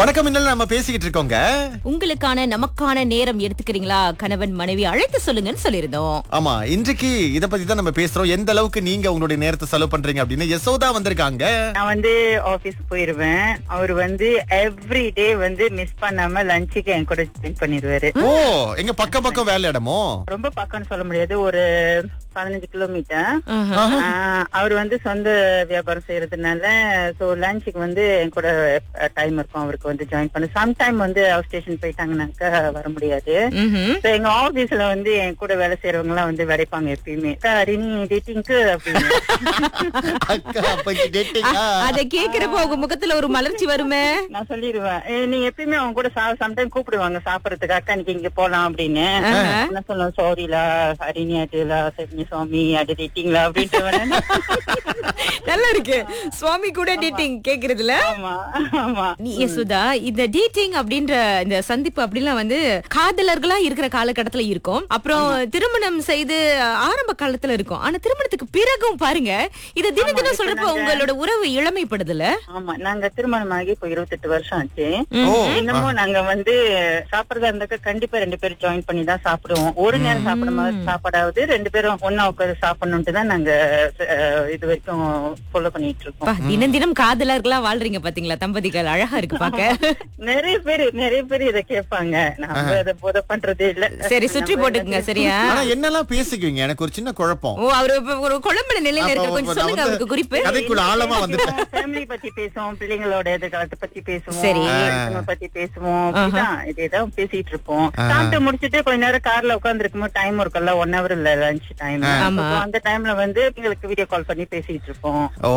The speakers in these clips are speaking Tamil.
வணக்கம் இன்னும் நம்ம பேசிக்கிட்டு இருக்கோங்க உங்களுக்கான நமக்கான நேரம் எடுத்துக்கிறீங்களா கணவன் மனைவி அழைத்து சொல்லுங்கன்னு சொல்லியிருந்தோம் ஆமா இன்றைக்கு இத பத்தி தான் நம்ம பேசுறோம் எந்த அளவுக்கு நீங்க உங்களுடைய நேரத்தை செலவு பண்றீங்க அப்படின்னு யசோதா வந்திருக்காங்க நான் வந்து ஆபீஸ் போயிருவேன் அவர் வந்து எவ்ரி டே வந்து மிஸ் பண்ணாம லஞ்சுக்கு என் கூட ஸ்பெண்ட் பண்ணிடுவாரு ஓ எங்க பக்கம் பக்கம் வேலை இடமோ ரொம்ப பக்கம்னு சொல்ல முடியாது ஒரு பதினஞ்சு கிலோமீட்டர் ஆஹா. அவர் வந்து சொந்த வியாபாரம் செய்யறதுனால சோ லஞ்சுக்கு வந்து என் கூட டைம் இருக்கும் அவருக்கு வந்து ஜாயின் பண்ண சம்டைம் வந்து அவர் ஸ்டேஷன் போயிட்டாங்கன்னாக்கா வர முடியாது ம்ஹும். So, எங்க ஆபீஸ்ல வந்து என் கூட வேலை செய்யறவங்க எல்லாம் வந்து விடைப்பாங்க எப்பயுமே அக்கா, ரினி டேட்டிங்க்கு அப்படின்னு அக்கா அப்ப டேட்டிங்கா அத கேக்குறப்ப உங்க முகத்துல ஒரு மலர்ச்சி வருமே நான் சொல்லிடுவேன் ஏ, நீங்க எப்பயுமே அவங்க கூட சம்டைம் கூப்பிடுவாங்க சாப்பிடறதுக்கு அக்கா இன்னைக்கு இங்க போலாம் அப்படின்னு என்ன சொல்லுவோம் சாரிலா ஹரிணி அதுலா சரி சுவாமி அது டேட்டிங்களா அப்படின்ட்டு வரேன். நல்லா இருக்கு சுவாமி கூட டேட்டிங் கேக்குறதுல ஆமா ஆமா நீ யசுதா இந்த டேட்டிங் அப்படின்ற இந்த சந்திப்பு அப்படிலாம் வந்து காதலர்களா இருக்கிற காலகட்டத்துல இருக்கும் அப்புறம் திருமணம் செய்து ஆரம்ப காலத்துல இருக்கும் ஆனா திருமணத்துக்கு பிறகும் பாருங்க இத தின தினம் சொல்றப்ப உங்களோட உறவு இளமைப்படுதுல ஆமா நாங்க திருமணம் ஆகி இப்போ இருபத்தெட்டு வருஷம் ஆச்சு ஓ இன்னமும் நாங்க வந்து சாப்பிடறதா இருந்தாக்க கண்டிப்பா ரெண்டு பேரும் ஜாயின் பண்ணி தான் சாப்பிடுவோம் ஒரு நேரம் சாப்பிடும் போது சாப்பாடாவது ரெண்டு பேரும் ஒன்னா உட்காந்து சாப்பிடணும்ட்டு தான் நாங்க அஹ், இது வரைக்கும் ஃபாலோ பண்ணிட்டு இருக்கோம் பா, தினம் தினம் காதலர்களா வாழ்றீங்க பாத்தீங்களா தம்பதிகள் அழகா இருக்கு பாக்க நிறைய பேர் நிறைய பேர் இத கேட்பாங்க நாம அதை போத பண்றதே இல்ல சரி சுற்றி போட்டுக்குங்க சரியா ஆனா என்னெல்லாம் பேசிக்குவீங்க எனக்கு ஒரு சின்ன குழப்பம் ஓ அவரு இப்ப ஒரு குழம்புல நிலையில அப்ப இருக்க கொஞ்சம் நான் சொல்லுங்க வந்து அவருக்கு குறிப்பு கதைக்குள்ள ஆழமா வந்துட்டேன் ஃபேமிலி பத்தி பேசுவோம் பிள்ளைங்களோட எதிர்காலத்தை பத்தி பேசுவோம் சரி. பசங்க பத்தி பேசுவோம் இப்படிதான் இதேதான் பேசிட்டு இருப்போம் சாப்பிட்டு முடிச்சிட்டு கொஞ்ச நேரம் கார்ல உட்கார்ந்து இருக்கும்போது டைம் இருக்கும்ல ஒன் ஹவர் இல்ல லஞ்ச் டைம் ஆமா. அந்த டைம்ல வந்து எங்களுக்கு வீடியோ கால் பண்ணி பேசிட்டு இருப்போம் ஓ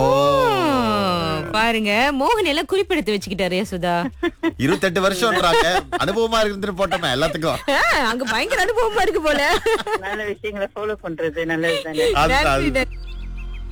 ஓ, பாருங்க மோகன் எல்லாம் குறிப்பெடுத்து வச்சுக்கிட்டாரு யசுதா இருபத்தெட்டு வருஷம்ன்றாங்க அனுபவமா இருந்துட்டு போட்டோமே எல்லாத்துக்கும் ஆ, அங்க பயங்கர அனுபவமா இருக்கு போல நல்ல விஷயங்களை ஃபாலோ பண்றது நல்லது தானே அது- நன்றி, அது- நன்றி.